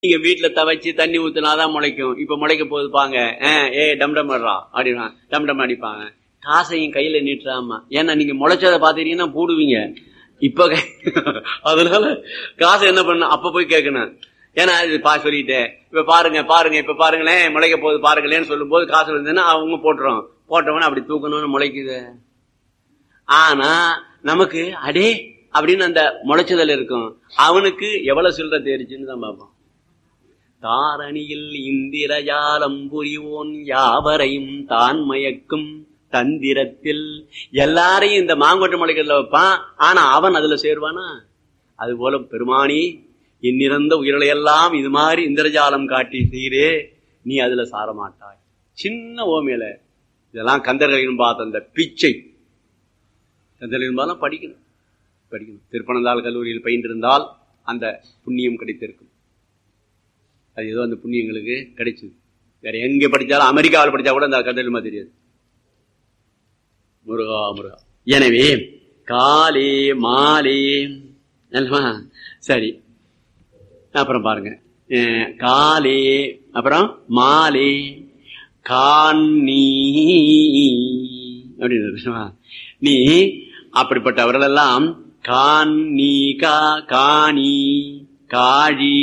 நீங்க வீட்டுல தவச்சு தண்ணி ஊத்துனாதான் முளைக்கும் இப்ப முளைக்க போகுது பாங்க அஹ், ஏய் டம் டம் அடுறா அப்படின்னா டம் டம் அடிப்பாங்க காசையும் கையில நீட்டுறாமா ஏன்னா நீங்க முளைச்சதை பாத்துட்டீங்கன்னா போடுவீங்க இப்ப கை- அதனால காசை என்ன பண்ண அப்ப போய் கேட்கணும் ஏன்னா இது பா சொல்லிட்டேன் இப்ப பாருங்க பாருங்க இப்ப பாருங்களேன் முளைக்க போகுது பாருங்களேன்னு சொல்லும் போது காசு இருந்ததுன்னா அவங்க போட்டுரும் போட்டவன அப்படி தூக்கணும்னு முளைக்குது ஆனா நமக்கு அடே அப்படின்னு அந்த முளைச்சதல் இருக்கும் அவனுக்கு எவ்வளவு சில்லற தேரிச்சுன்னு தான் பார்ப்போம் தாரணியில் இந்திரஜாலம் புரிவோன் யாவரையும் தான் மயக்கும் தந்திரத்தில் எல்லாரையும் இந்த மாங்கொட்டை முளைக்கிறதுல வைப்பான் ஆனா அவன் அதுல சேருவானா அது போல பெருமானி இன்னிறந்த உயிர்களையெல்லாம் இது மாதிரி இந்திரஜாலம் காட்டி செய்கிறே நீ அதுல சாரமாட்டாய் சின்ன ஓமையில இதெல்லாம் கந்தர்களின் பார்த்த அந்த பிச்சை கந்தர்களின் பார்த்தா படிக்கணும் படிக்கணும் திருப்பனந்தாள் கல்லூரியில் பயின்றிருந்தால் அந்த புண்ணியம் கிடைத்திருக்கும் அது ஏதோ அந்த புண்ணியங்களுக்கு கிடைச்சது வேற எங்க படிச்சாலும் அமெரிக்காவில் படிச்சா கூட அந்த கந்தர்மா தெரியாது முருகா முருகா எனவே காலே மாலே நல்லமா சரி அப்புறம் பாருங்க அஹ், காலே அப்புறம் மாலே காணி அப்படின்னு நீ அப்படிப்பட்டவர்களெல்லாம் காணி கா காணி காழி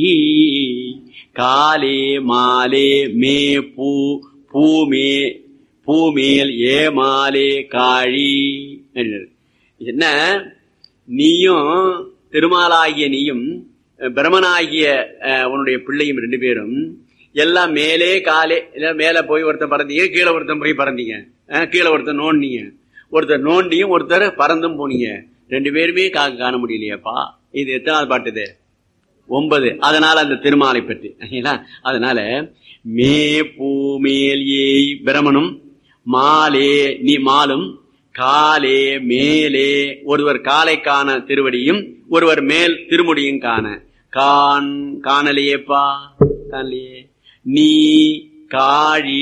காலே மாலே மே பூ பூமே பூமேல் ஏமாலே காழி அப்படின்னாரு. என்ன நீயும் திருமாலாகிய நீயும் அஹ், பிரமனாகிய அஹ், உன்னுடைய பிள்ளையும் ரெண்டு பேரும் எல்லாம் மேலே காலே இல்ல மேல போய் ஒருத்தன் பறந்தீங்க கீழே ஒருத்தன் போய் பறந்தீங்க அஹ், கீழே ஒருத்தன் நோண்டிங்க ஒருத்தர் நோண்டியும் ஒருத்தர் பறந்தும் போனீங்க ரெண்டு பேருமே காக்க காண முடியலையாப்பா இது எத்தனாவது பாட்டு இது ஒன்பது அதனால அந்த திருமாலை பற்றி சரிங்களா? அதனால மே பூமேல் ஏய் பிரமனும் மாலே நீ மாலும் காலே மேலே ஒருவர் காலை காண திருவடியும் ஒருவர் மேல் திருமுடியும் காண கான் காணலையேப்பா காணலையே நீ காழி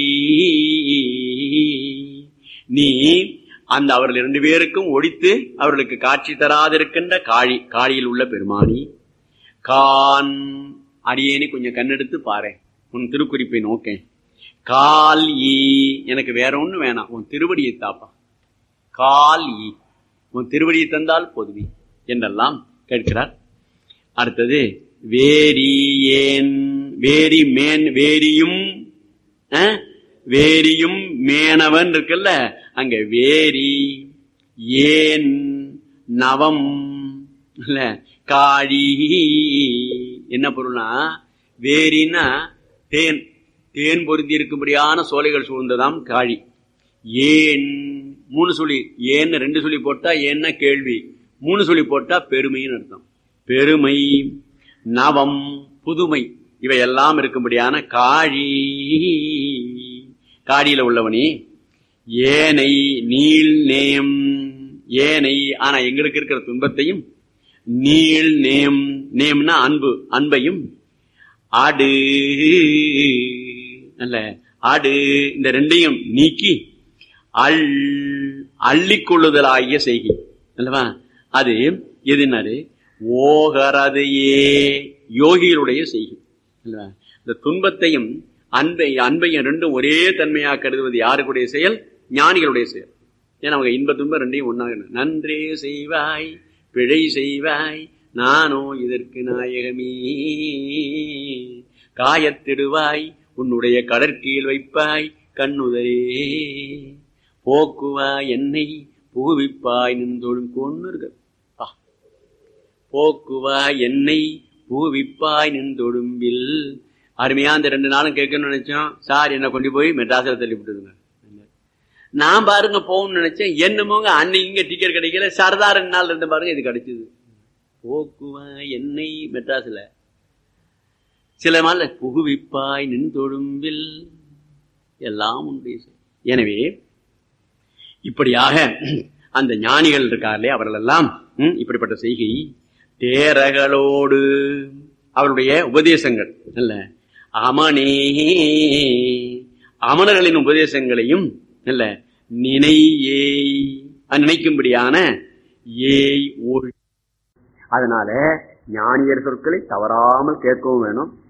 நீ அந்த அவர்கள் இரண்டு பேருக்கும் ஒழித்து அவர்களுக்கு காட்சி தராதிருக்கின்ற காழி காழியில் உள்ள பெருமானி கான் அடியேனி கொஞ்சம் கண்ணெடுத்து பாரு உன் திருக்குறிப்பை நோக்கேன் கால் ஈ எனக்கு வேற ஒண்ணு வேணாம் உன் திருவடியை தாப்பா கால் ஈ உன் திருவடியை தந்தால் போதுவி என்றெல்லாம் கேட்கிறார் அடுத்தது வேரி ஏன் வேரி மேன் வேரியும் அஹ், வேரியும் மேனவன் இருக்குல்ல அங்க வேரி ஏன் நவம் இல்ல காழி என்ன பொருள்னா வேரின்னா தேன் தேன் பொருந்தி இருக்கும்படியான சோலைகள் சூழ்ந்ததாம் காழி ஏன் மூணு சொல்லி ஏன்னு ரெண்டு சொல்லி போட்டா என்ன கேள்வி மூணு சொல்லி போட்டா பெருமைன்னு அர்த்தம் பெருமை நவம் புதுமை இவையெல்லாம் இருக்கும்படியான காழி காடியில உள்ளவனே ஏனை நீள் நேம் ஏனை ஆனா எங்களுக்கு இருக்கிற துன்பத்தையும் நீள் நேம் நேம்னா அன்பு அன்பையும் ஆடு அல்ல ஆடு இந்த ரெண்டையும் நீக்கி அள் அள்ளிக்கொள்ளுதலாகிய செய்கை அல்லவா அது எதுனாரு ஓகரது ஏ யோகிகளுடைய செய்கை அல்லவா இந்த துன்பத்தையும் அன்பை அன்பையும் ரெண்டும் ஒரே தன்மையா கருதுவது யாருக்குடைய செயல் ஞானிகளுடைய செயல் ஏன்னா அவங்க இன்ப துன்பம் ரெண்டையும் ஒன்னாக நன்றே செய்வாய் பிழை செய்வாய் நானோ இதற்கு நாயகமே காயத்திடுவாய் உன்னுடைய கடற்கீழ் வைப்பாய் கண்ணுதரே போக்குவாய் என்னை பூவிப்பாய் நின்றோடும் கொண்டு இருக்கு பா. போக்குவாய் என்னை பூவிப்பாய் நின்றொடும்பில் அருமையா அந்த ரெண்டு நாளும் கேட்கணும்னு நினைச்சோம் சார் என்ன கொண்டு போய் மெட்ராஸில் தள்ளி விட்டுதுங்க நான் பாருங்க போகணும்னு நினைச்சேன் என்னமோங்க அன்னைக்கு இங்க டிக்கெட் கிடைக்கல சரதா ரெண்டு நாள் இருந்து பாருங்க இது கிடைச்சது போக்குவாய் என்னை மெட்ராஸ்ல சில நாள் புகுவிப்பாய் நின் தொடும்பில் எல்லாம் உண்டு எனவே இப்படியாக அந்த ஞானிகள் இருக்கார்களே அவர்கள் எல்லாம் ம், இப்படிப்பட்ட செய்கை தேரகளோடு அவருடைய உபதேசங்கள் அல்ல அமனே அமனர்களின் உபதேசங்களையும் அல்ல நினை ஏய் நினைக்கும்படியான ஏய் ஒழி அதனால ஞானியர் சொற்களை தவறாமல் கேட்கவும் வேணும்